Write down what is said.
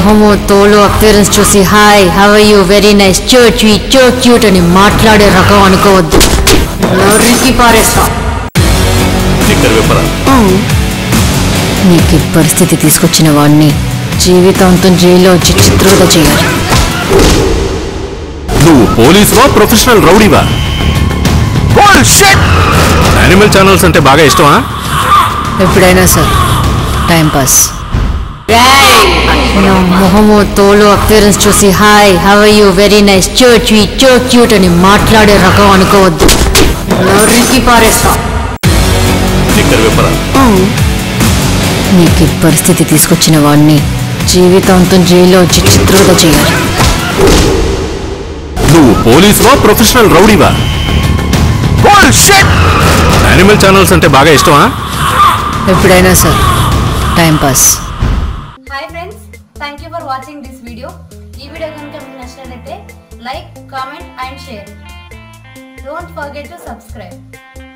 మొహము తోలు అపియరెన్స్ చూసి hi how you very nice so cute so cute అని మాట్లాడే రకం అనుకోవద్దు నరికి పారేస్తా నిక్కర్ విప్పరా నీకు ఈ పరిస్థితి తీసుకొచ్చిన వాడిని జీవితాంతం జైల్లో వచ్చి చిత్రోద చేయాలి నువ్వు పోలీసువా ప్రొఫెషనల్ రౌడీవా యానిమల్ ఛానల్స్ అంటే బాగా ఇష్టమా ఎప్పుడైనా సార్ టైం పాస్ నా మొహము తోలు అపియరెన్స్ చూసి hi how you very nice so cute so cute అని మాట్లాడే రకం అనుకోవద్దు నరికి పారేస్తా నిక్కర్ విప్పరా నీకు ఈ పరిస్థితి తీసుకొచ్చిన వాడిని జీవితాంతం జైల్లో వచ్చి చిత్రోద చేయాలి నువ్వు పోలీసువా ప్రొఫెషనల్ రౌడీవా యానిమల్ ఛానల్స్ అంటే బాగా ఇష్టమా ఎప్పుడైనా sir time pass hi friends thank you for watching this video ఈ వీడియో కనుక మీకు నచ్చినట్లయితే like comment and share don't forget to subscribe